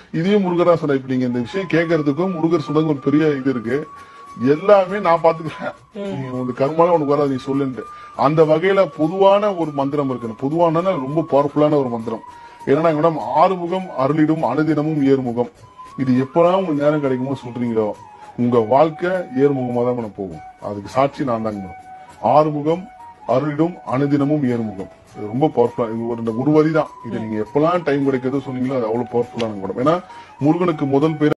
இதே முருகரா சொன்ன இப்ப நீங்க இந்த விஷயம் கேட்கறதுக்கும் முருகர் சொன்னதுக்கு ஒரு பெரிய இது இருக்கு எல்லாமே நான் பாத்துக்கிறேன் நீ உனக்கு கருமால உனக்கு வராது நீ சொல்லுன்ட்டு அந்த வகையில பொதுவான ஒரு மந்திரம் இருக்கு பொதுவான ரொம்ப பவர்ஃபுல்லான ஒரு மந்திரம் என்னன்னா மேடம் ஆறுமுகம் அருளிடும் அனுதினமும் ஏறுமுகம் இது எப்பெல்லாம் உங்களுக்கு நேரம் கிடைக்குமோ சொல்றீங்களோ உங்க வாழ்க்கை ஏறுமுகமா தான் மேடம் போகும் அதுக்கு சாட்சி நான் தாங்க மேடம் ஆறுமுகம் அருளிடும் அனுதினமும் ஏறுமுகம் இது ரொம்ப பவர்ஃபுல்லா இது ஒரு இந்த ஒரு வரி தான் இது நீங்க எப்பெல்லாம் டைம் கிடைக்கிறதோ சொன்னீங்களோ அது அவ்வளவு பவர்ஃபுல்லான மேடம் ஏன்னா முருகனுக்கு முதல் பேர்